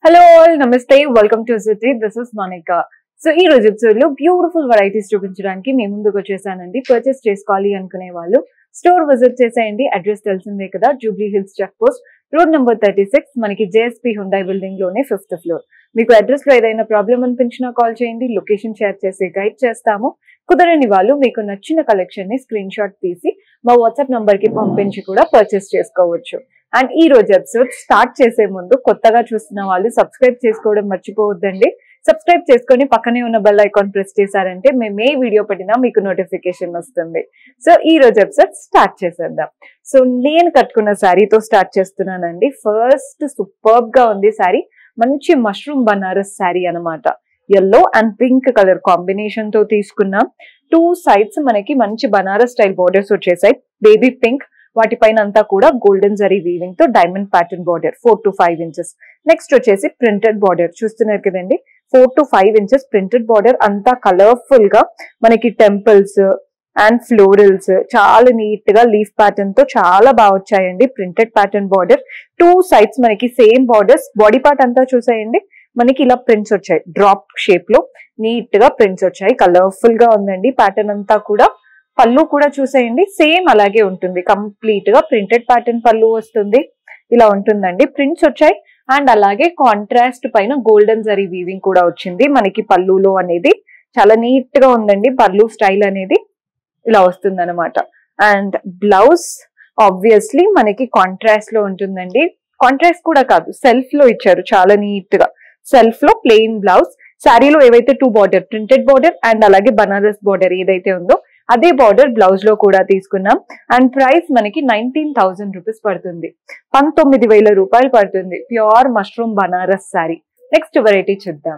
hello all నమస్తే welcome to city this is Manika so ఈ రోజు ఎపిసోడ్ లో బ్యూటిఫుల్ వెరైటీస్ చూపించడానికి మీ ముందుకు వచ్చేసానండి పర్చేస్ చేసుకోవాలి అనుకునే వాళ్ళు స్టోర్ విజిట్ చేసేయండి అడ్రస్ తెలిసిందే కదా Jubilee Hills check post road number thirty six మనకి జేఎస్పీ హుండాయ్ బిల్డింగ్ లోనే ఫిఫ్త్ ఫ్లోర్ మీకు అడ్రస్ లో ఏదైనా ప్రాబ్లం అనిపించినా కాల్ చేయండి లొకేషన్ షేర్ చేసి గైడ్ చేస్తాము కుదరని వాళ్ళు మీకు నచ్చిన కలెక్షన్ ని స్క్రీన్ షాట్ తీసి మా వాట్సాప్ నంబర్ కి పంపించి కూడా పర్చేస్ చేసుకోవచ్చు అండ్ ఈ రోజు ఎపిసోడ్ స్టార్ట్ చేసే ముందు కొత్తగా చూస్తున్న వాళ్ళు సబ్స్క్రైబ్ చేసుకోవడం మర్చిపోవద్దండి సబ్స్క్రైబ్ చేసుకొని పక్కనే ఉన్న బెల్ ఐకాన్ ప్రెస్ చేశారంటే మేము ఏ వీడియో పెట్టినా మీకు నోటిఫికేషన్ వస్తుంది సో ఈ రోజు ఎపిసోడ్ స్టార్ట్ చేసేద్దాం సో నేను కట్టుకున్న శారీతో స్టార్ట్ చేస్తున్నానండి ఫస్ట్ సూపర్బ్ గా ఉంది శారీ మంచి మష్రూమ్ బనారస్ శారీ అన్నమాట yellow and pink colour combination తో తీసుకున్నాం టూ సైడ్స్ మనకి మంచి బనారస్ స్టైల్ బోర్డర్స్ వచ్చేసాయి బేబీ పింక్ వాటిపైన అంతా కూడా గోల్డెన్ జరీ వీవింగ్ తో diamond pattern border four to five inches next వచ్చేసి ప్రింటెడ్ బార్డర్ చూస్తున్నారు కదండి four to five inches printed border అంతా కలర్ఫుల్ గా మనకి టెంపుల్స్ అండ్ ఫ్లోరల్స్ చాలా నీట్ గా లీఫ్ ప్యాటర్న్ తో చాలా బాగా వచ్చాయండి printed pattern border two sides మనకి సేమ్ బార్డర్స్ బాడీ పార్ట్ అంతా చూసాయండి మనకి ఇలా ప్రింట్స్ వచ్చాయి డ్రాప్ షేప్ లో నీట్ గా ప్రింట్స్ వచ్చాయి కలర్ఫుల్ గా ఉందండి ప్యాటర్న్ అంతా కూడా పళ్ళు కూడా చూసేయండి సేమ్ అలాగే ఉంటుంది కంప్లీట్ గా ప్రింటెడ్ ప్యాటర్న్ పళ్ళు వస్తుంది ఇలా ఉంటుందండి ప్రింట్స్ వచ్చాయి అండ్ అలాగే కాంట్రాస్ట్ పైన గోల్డెన్ జరీ వీవింగ్ కూడా వచ్చింది మనకి పళ్ళులో అనేది చాలా నీట్ గా ఉందండి పళ్ళు స్టైల్ అనేది ఇలా వస్తుంది అనమాట అండ్ బ్లౌజ్ ఆబ్వియస్లీ మనకి కాంట్రాస్ట్ లో ఉంటుందండి కాంట్రాస్ట్ కూడా కాదు సెల్ఫ్ లో ఇచ్చారు చాలా నీట్ గా సెల్ఫ్ లో ప్లెయిన్ బ్లౌజ్ శారీలో ఏవైతే two border printed border and అలాగే బనారస్ బార్డర్ ఏదైతే ఉందో అదే బార్డర్ బ్లౌజ్ లో కూడా తీసుకున్నాం అండ్ ప్రైస్ మనకి నైన్టీన్ థౌసండ్ రూపీస్ పడుతుంది పంతొమ్మిది వేల రూపాయలు పడుతుంది pure mushroom Banaras sari next variety చూద్దాం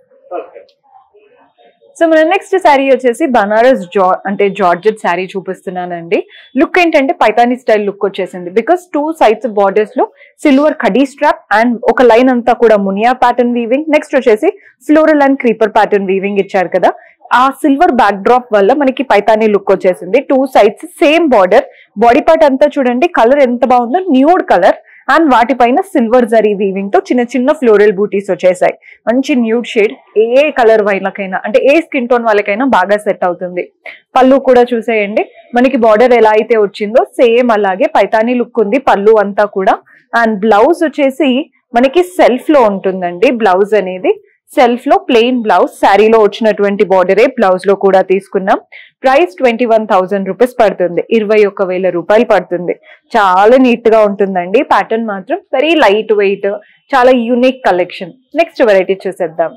సో మన నెక్స్ట్ శారీ వచ్చేసి బనారస్ జా అంటే జార్జెట్ శారీ చూపిస్తున్నానండి లుక్ ఏంటంటే పైతానీ స్టైల్ లుక్ వచ్చేసింది బికాస్ టూ సైడ్స్ బార్డర్స్ లో సిల్వర్ కడీ స్ట్రాప్ అండ్ ఒక లైన్ అంతా కూడా మునియా ప్యాటర్న్ వీవింగ్ నెక్స్ట్ వచ్చేసి floral and creeper pattern weaving ఇచ్చారు కదా ఆ సిల్వర్ బ్యాక్ డ్రాప్ వల్ల మనకి పైతానీ లుక్ వచ్చేసింది two sides same border body part అంతా చూడండి కలర్ ఎంత బాగుందో న్యూడ్ కలర్ అండ్ వాటిపైన సిల్వర్ జరీ వీవింగ్ తో చిన్న చిన్న ఫ్లోరల్ బూటీస్ వచ్చేసాయి మంచి న్యూడ్ షేడ్ ఏ కలర్ వాళ్ళకైనా అంటే ఏ స్కిన్ టోన్ వాళ్ళకైనా బాగా సెట్ అవుతుంది పళ్ళు కూడా చూసేయండి మనకి బార్డర్ ఎలా అయితే వచ్చిందో సేమ్ అలాగే పైతానీ లుక్ ఉంది పళ్ళు అంతా కూడా అండ్ బ్లౌజ్ వచ్చేసి మనకి సెల్ఫ్ లో ఉంటుందండి బ్లౌజ్ అనేది సెల్ఫ్ లో ప్లెయిన్ బ్లౌజ్ శారీలో వచ్చినటువంటి బార్డరే బ్లౌజ్ లో కూడా తీసుకున్నాం price twenty one thousand rupees పడుతుంది ఇరవై ఒక్క వేల రూపాయలు పడుతుంది చాలా నీట్ గా ఉంటుందండి ప్యాటర్న్ మాత్రం వెరీ లైట్ వెయిట్ చాలా యూనిక్ కలెక్షన్ నెక్స్ట్ వెరైటీ చూసేద్దాం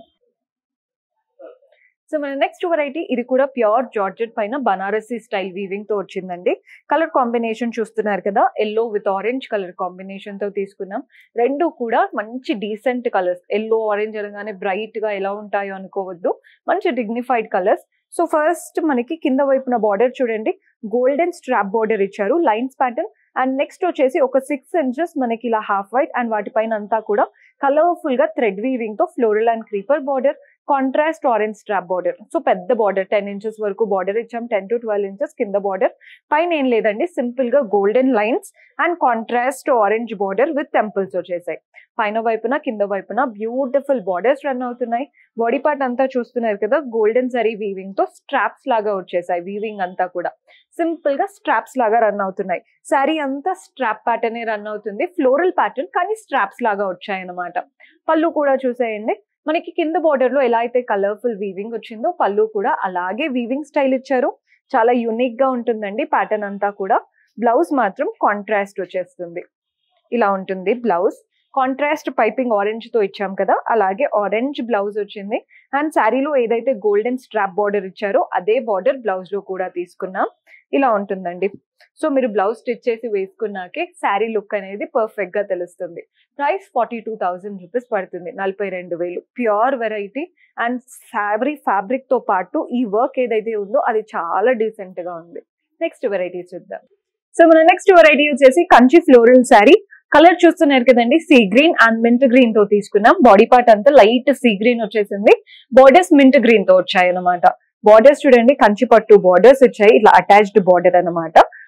సో మన నెక్స్ట్ వెరైటీ ఇది కూడా ప్యూర్ జార్జెట్ పైన బనారసీ స్టైల్ వీవింగ్ తో వచ్చిందండి కలర్ కాంబినేషన్ చూస్తున్నారు కదా yellow with orange colour combination తో తీసుకున్నాం రెండు కూడా మంచి డీసెంట్ కలర్స్ ఎల్లో ఆరెంజ్ అనగానే బ్రైట్ గా ఎలా ఉంటాయో అనుకోవద్దు మంచి డిగ్నిఫైడ్ కలర్స్ సో ఫస్ట్ మనకి కింద వైపున బార్డర్ చూడండి గోల్డెన్ స్ట్రాప్ బార్డర్ ఇచ్చారు లైన్స్ ప్యాటర్న్ అండ్ నెక్స్ట్ వచ్చేసి ఒక సిక్స్ ఇంచెస్ మనకి ఇలా హాఫ్ వైట్ అండ్ వాటిపైన అంతా కూడా కలర్ఫుల్ గా థ్రెడ్ వీవింగ్ తో floral and creeper border contrast orange strap border so పెద్ద బార్డర్ టెన్ ఇంచెస్ వరకు బార్డర్ ఇచ్చాం టెన్ టు ట్వెల్వ్ ఇంచెస్ కింద బార్డర్ పైన ఏం లేదండి సింపుల్ గా golden lines and contrast orange border with temples వచ్చేసాయి పైన వైపున కింద వైపున బ్యూటిఫుల్ బార్డర్స్ రన్ అవుతున్నాయి బాడీ పార్ట్ అంతా చూస్తున్నారు కదా గోల్డెన్ జరీ వీవింగ్ తో స్ట్రాప్స్ లాగా వచ్చేసాయి వీవింగ్ అంతా కూడా సింపుల్ గా స్ట్రాప్స్ లాగా రన్ అవుతున్నాయి శారీ అంతా స్ట్రాప్ ప్యాటర్న్ రన్ అవుతుంది ఫ్లోరల్ ప్యాటర్న్ కానీ స్ట్రాప్స్ లాగా వచ్చాయి అన్నమాట పళ్ళు కూడా చూసేయండి మనకి కింద బార్డర్ లో ఎలా అయితే కలర్ఫుల్ వీవింగ్ వచ్చిందో పళ్ళు కూడా అలాగే వీవింగ్ స్టైల్ ఇచ్చారు చాలా యూనిక్ గా ఉంటుందండి ప్యాటర్న్ అంతా కూడా బ్లౌజ్ మాత్రం కాంట్రాస్ట్ వచ్చేస్తుంది ఇలా ఉంటుంది బ్లౌజ్ కాంట్రాస్ట్ పైపింగ్ ఆరెంజ్ తో ఇచ్చాం కదా అలాగే ఆరెంజ్ బ్లౌజ్ వచ్చింది అండ్ శారీలో ఏదైతే గోల్డెన్ స్ట్రాప్ బార్డర్ ఇచ్చారో అదే బార్డర్ బ్లౌజ్ లో కూడా తీసుకున్నాం ఇలా ఉంటుందండి సో మీరు బ్లౌజ్ స్టిచ్ చేసి వేసుకున్నాకే శారీ లుక్ అనేది పర్ఫెక్ట్ గా తెలుస్తుంది price forty two thousand rupees పడుతుంది నలభై రెండు వేలు pure variety and fabric fabric తో పాటు ఈ వర్క్ ఏదైతే ఉందో అది చాలా డీసెంట్ గా ఉంది నెక్స్ట్ వెరైటీ చూద్దాం సో మన నెక్స్ట్ వెరైటీ వచ్చేసి కంచి ఫ్లోరల్ శారీ కలర్ చూస్తున్నారు కదండి sea green and mint green తో తీసుకున్నాం బాడీ పార్ట్ అంతా లైట్ సీ గ్రీన్ వచ్చేసింది బార్డర్స్ మింట్ గ్రీన్ తో వచ్చాయి అనమాట బార్డర్స్ చూడండి కంచి పట్టు బార్డర్స్ వచ్చాయి ఇట్లా అటాచ్డ్ బార్డర్ అనమాట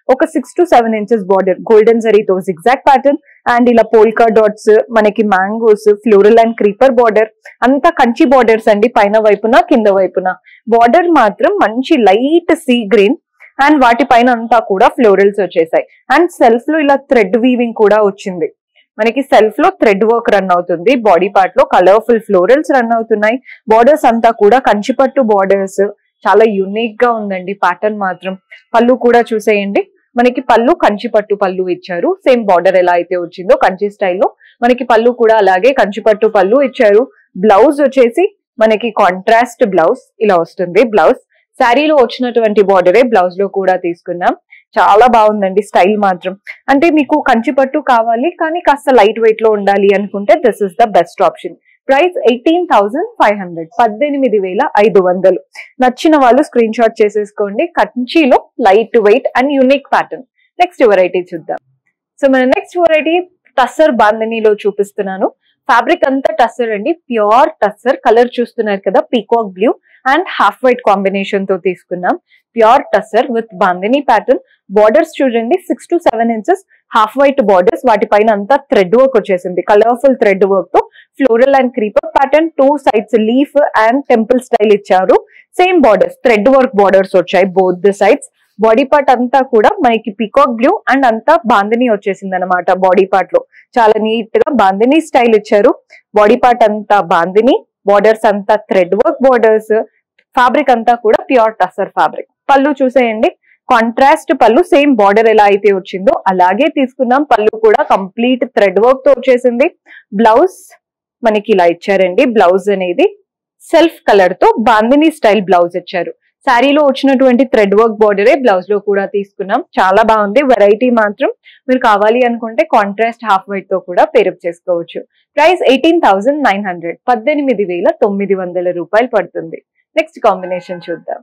ఒక six to seven inches border golden జరీతో జిగ్జాక్ ప్యాటర్న్ అండ్ ఇలా పోల్కా డాట్స్ మనకి mangoes floral and creeper border అంతా కంచి బార్డర్స్ అండి పైన వైపున కింద వైపున బార్డర్ మాత్రం మంచి లైట్ సీ గ్రీన్ అండ్ వాటి పైన అంతా కూడా ఫ్లోరల్స్ వచ్చేసాయి అండ్ సెల్ఫ్ లో ఇలా థ్రెడ్ వీవింగ్ కూడా వచ్చింది మనకి సెల్ఫ్ లో థ్రెడ్ వర్క్ రన్ అవుతుంది బాడీ పార్ట్ లో కలర్ఫుల్ ఫ్లోరల్స్ రన్ అవుతున్నాయి బార్డర్స్ అంతా కూడా కంచిపట్టు బార్డర్స్ చాలా యునిక్ గా ఉందండి ప్యాటర్న్ మాత్రం పళ్ళు కూడా చూసేయండి మనకి పళ్ళు కంచిపట్టు పళ్ళు ఇచ్చారు సేమ్ బార్డర్ ఎలా అయితే వచ్చిందో కంచి స్టైల్లో మనకి పళ్ళు కూడా అలాగే కంచిపట్టు పళ్ళు ఇచ్చారు బ్లౌజ్ వచ్చేసి మనకి కాంట్రాస్ట్ బ్లౌజ్ ఇలా వస్తుంది బ్లౌజ్ శారీలో వచ్చినటువంటి బార్డరే బ్లౌజ్ లో కూడా తీసుకున్నాం చాలా బాగుందండి స్టైల్ మాత్రం అంటే మీకు కంచిపట్టు కావాలి కానీ కాస్త లైట్ వెయిట్ లో ఉండాలి అనుకుంటే this is the best option price eighteen thousand five hundred పద్దెనిమిది వేల ఐదు వందలు నచ్చిన వాళ్ళు స్క్రీన్ షాట్ చేసేసుకోండి కంచిలో light weight and unique pattern next variety చూద్దాం సో మన నెక్స్ట్ వెరైటీ టస్సర్ బాందనీలో చూపిస్తున్నాను ఫ్యాబ్రిక్ అంతా టస్సర్ అండి ప్యూర్ టస్సర్ కలర్ చూస్తున్నారు కదా peacock blue and half white combination తో తీసుకున్నాం pure tussar with bandhani pattern borders చూడండి six to seven inches half white borders వాటిపైన అంతా థ్రెడ్ వర్క్ వచ్చేసింది కలర్ఫుల్ థ్రెడ్ వర్క్ తో floral and creeper pattern two sides leaf and temple style ఇచ్చారు same borders thread work borders వచ్చాయి both the sides body part అంతా కూడా మనకి peacock blue and అంతా బాందిని వచ్చేసింది అనమాట బాడీ పార్ట్ లో చాలా నీట్ గా బాందిని స్టైల్ ఇచ్చారు బాడీ పార్ట్ అంతా బాందిని బార్డర్స్ అంతా థ్రెడ్ వర్క్ బార్డర్స్ ఫ్యాబ్రిక్ అంతా కూడా ప్యూర్ టసర్ ఫ్యాబ్రిక్ పళ్ళు చూసేయండి కాంట్రాస్ట్ పళ్ళు సేమ్ బార్డర్ ఎలా అయితే వచ్చిందో అలాగే తీసుకున్నాం పళ్ళు కూడా కంప్లీట్ థ్రెడ్ వర్క్ తో వచ్చేసింది బ్లౌజ్ మనకి ఇలా ఇచ్చారండి బ్లౌజ్ అనేది సెల్ఫ్ కలర్ తో బాందిని స్టైల్ బ్లౌజ్ ఇచ్చారు శారీలో వచ్చినటువంటి థ్రెడ్ వర్క్ బార్డరే బ్లౌజ్ లో కూడా తీసుకున్నాం చాలా బాగుంది వెరైటీ మాత్రం మీరు కావాలి అనుకుంటే కాంట్రాస్ట్ హాఫ్ వైట్ తో కూడా పేరప్ చేసుకోవచ్చు price eighteen thousand nine hundred పద్దెనిమిది వేల తొమ్మిది వందల రూపాయలు పడుతుంది నెక్స్ట్ కాంబినేషన్ చూద్దాం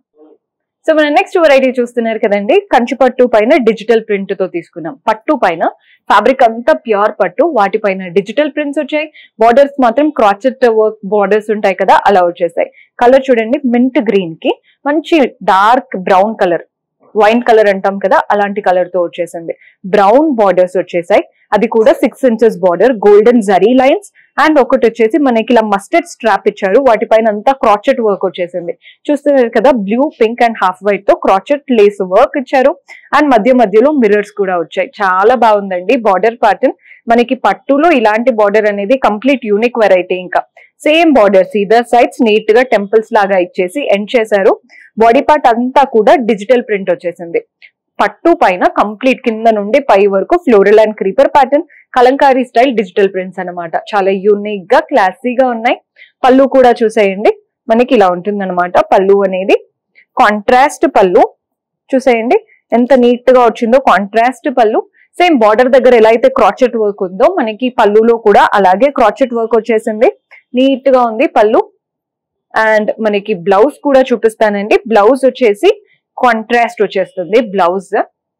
సో మన నెక్స్ట్ వెరైటీ చూస్తున్నారు కదండి కంచి పట్టు పైన డిజిటల్ ప్రింట్ తో తీసుకున్నాం పట్టు పైన ఫ్యాబ్రిక్ అంతా ప్యూర్ పట్టు వాటిపైన డిజిటల్ ప్రింట్స్ వచ్చాయి బార్డర్స్ మాత్రం క్రాచెట్ వర్క్ బార్డర్స్ ఉంటాయి కదా అలా వచ్చేసాయి కలర్ చూడండి మింట్ గ్రీన్ కి మంచి dark brown colour wine colour అంటాం కదా అలాంటి కలర్ తో వచ్చేసింది బ్రౌన్ బార్డర్స్ వచ్చేసాయి అది కూడా six inches border golden zari lines and ఒకటి వచ్చేసి మనకి ఇలా మస్టర్డ్ స్ట్రాప్ ఇచ్చారు వాటిపైన అంతా క్రాచెట్ వర్క్ వచ్చేసింది చూస్తున్నారు కదా blue pink and half white తో క్రాచెట్ లేస్ వర్క్ ఇచ్చారు అండ్ మధ్య మధ్యలో మిర్రర్స్ కూడా వచ్చాయి చాలా బాగుందండి బార్డర్ ప్యాటర్న్ మనకి పట్టులో ఇలాంటి బార్డర్ అనేది కంప్లీట్ యూనిక్ వెరైటీ ఇంకా సేమ్ బార్డర్స్ ఇదర్ సైడ్స్ నీట్ గా టెంపుల్స్ లాగా ఇచ్చేసి ఎండ్ చేశారు బాడీ పార్ట్ అంతా కూడా డిజిటల్ ప్రింట్ వచ్చేసింది పట్టు పైన కంప్లీట్ కింద నుండి పై వరకు floral and creeper pattern Kalamkari style digital prints అన్నమాట చాలా యూనిక్ గా క్లాసీగా ఉన్నాయి పళ్ళు కూడా చూసేయండి మనకి ఇలా ఉంటుంది అనమాట పళ్ళు అనేది కాంట్రాస్ట్ పళ్ళు చూసేయండి ఎంత నీట్ గా వచ్చిందో కాంట్రాస్ట్ పళ్ళు సేమ్ బార్డర్ దగ్గర ఎలా అయితే క్రాచెట్ వర్క్ ఉందో మనకి పళ్ళులో కూడా అలాగే క్రాచెట్ వర్క్ వచ్చేసింది నీట్ గా ఉంది పళ్ళు అండ్ మనకి బ్లౌజ్ కూడా చూపిస్తానండి బ్లౌజ్ వచ్చేసి కాంట్రాస్ట్ వచ్చేస్తుంది బ్లౌజ్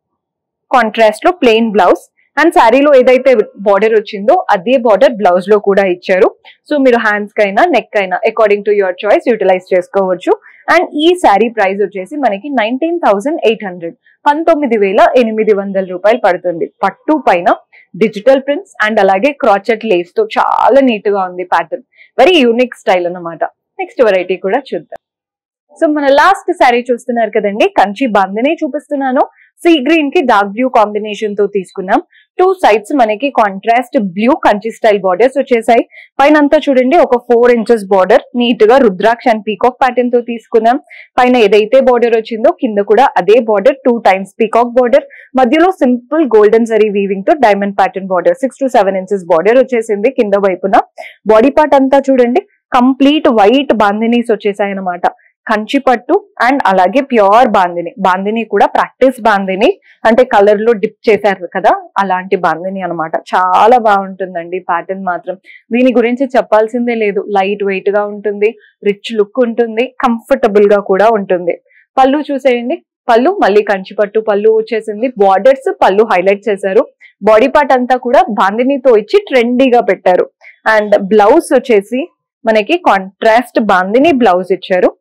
కాంట్రాస్ట్ లో ప్లెయిన్ బ్లౌజ్ అండ్ శారీలో ఏదైతే బార్డర్ వచ్చిందో అదే బార్డర్ బ్లౌజ్ లో కూడా ఇచ్చారు సో మీరు హ్యాండ్స్ కైనా నెక్ అయినా according to your choice utilise చేసుకోవచ్చు అండ్ ఈ శారీ ప్రైస్ వచ్చేసి మనకి నైన్టీన్ థౌసండ్ ఎయిట్ హండ్రెడ్ పంతొమ్మిది వేల ఎనిమిది వందల రూపాయలు పడుతుంది పట్టు పైన డిజిటల్ ప్రింట్స్ అండ్ అలాగే క్రాచెట్ లేస్ తో చాలా నీట్ గా ఉంది ప్యాటర్న్ వెరీ యూనిక్ స్టైల్ అన్నమాట నెక్స్ట్ వెరైటీ కూడా చూద్దాం సో మన లాస్ట్ శారీ చూస్తున్నారు కదండి కంచి బందనే చూపిస్తున్నాను సీ గ్రీన్ కి డార్క్ బ్లూ కాంబినేషన్ తో తీసుకున్నాం టూ సైడ్స్ మనకి contrast blue Kanchi style borders వచ్చేసాయి పైన అంతా చూడండి ఒక ఫోర్ ఇంచెస్ బార్డర్ నీట్ గా రుద్రాక్ష అండ్ పీకాక్ ప్యాటర్న్ తో తీసుకున్నాం పైన ఏదైతే బార్డర్ వచ్చిందో కింద కూడా అదే border two times peacock border మధ్యలో సింపుల్ గోల్డెన్ జరీ వీవింగ్ తో diamond pattern border six to seven inches border వచ్చేసింది కింద వైపున బాడీ పార్ట్ అంతా చూడండి కంప్లీట్ వైట్ బాందినీస్ వచ్చేసాయి అనమాట కంచి పట్టు అండ్ అలాగే ప్యూర్ బాందిని బాందిని కూడా ప్రాక్టీస్ బాందిని అంటే కలర్ లో డిప్ చేశారు కదా అలాంటి బాందిని అన్నమాట చాలా బాగుంటుందండి ప్యాటర్న్ మాత్రం దీని గురించి చెప్పాల్సిందే లేదు లైట్ వెయిట్ గా ఉంటుంది రిచ్ లుక్ ఉంటుంది కంఫర్టబుల్ గా కూడా ఉంటుంది పళ్ళు చూసేయండి పళ్ళు మళ్ళీ కంచి పట్టు పళ్ళు వచ్చేసింది బార్డర్స్ పళ్ళు హైలైట్ చేశారు బాడీ పార్ట్ అంతా కూడా బాందినితో ఇచ్చి ట్రెండీగా పెట్టారు అండ్ బ్లౌజ్ వచ్చేసి మనకి కాంట్రాస్ట్ బాందిని బ్లౌజ్ ఇచ్చారు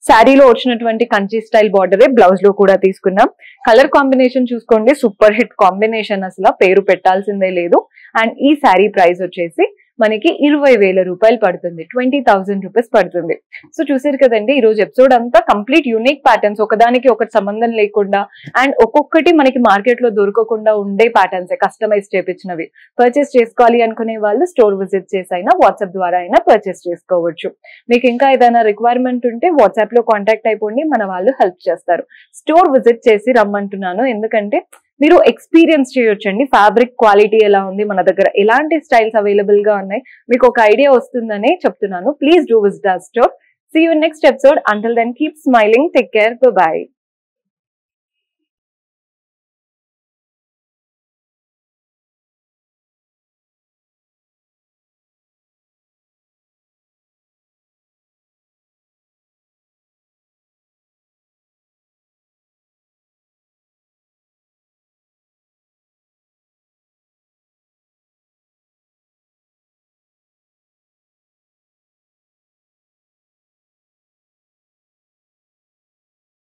శారీలో వచ్చినటువంటి కంచి స్టైల్ బార్డరే బ్లౌజ్ లో కూడా తీసుకున్నాం కలర్ కాంబినేషన్ చూసుకోండి సూపర్ హిట్ కాంబినేషన్ అసలు పేరు పెట్టాల్సిందే లేదు అండ్ ఈ శారీ ప్రైస్ వచ్చేసి మనకి ఇరవై వేల రూపాయలు పడుతుంది ట్వంటీ థౌసండ్ రూపీస్ పడుతుంది సో చూసారు కదండి ఈ రోజు ఎపిసోడ్ అంతా కంప్లీట్ యూనిక్ ప్యాటర్న్స్ ఒకదానికి ఒకటి సంబంధం లేకుండా అండ్ ఒక్కొక్కటి మనకి మార్కెట్ లో దొరకకుండా ఉండే ప్యాటర్న్స్ కస్టమైజ్ చేపించినవి పర్చేస్ చేసుకోవాలి అనుకునే వాళ్ళు స్టోర్ విజిట్ చేసి అయినా వాట్సాప్ ద్వారా అయినా పర్చేస్ చేసుకోవచ్చు మీకు ఇంకా ఏదైనా రిక్వైర్మెంట్ ఉంటే వాట్సాప్ లో కాంటాక్ట్ అయిపోండి మన వాళ్ళు హెల్ప్ చేస్తారు స్టోర్ విజిట్ చేసి రమ్మంటున్నాను ఎందుకంటే మీరు ఎక్స్పీరియన్స్ చేయొచ్చండి ఫ్యాబ్రిక్ క్వాలిటీ ఎలా ఉంది మన దగ్గర ఎలాంటి స్టైల్స్ అవైలబుల్ గా ఉన్నాయి మీకు ఒక ఐడియా వస్తుందని చెప్తున్నాను ప్లీజ్ డూ విజిట్ ఆ store see you next episode until then keep smiling take care by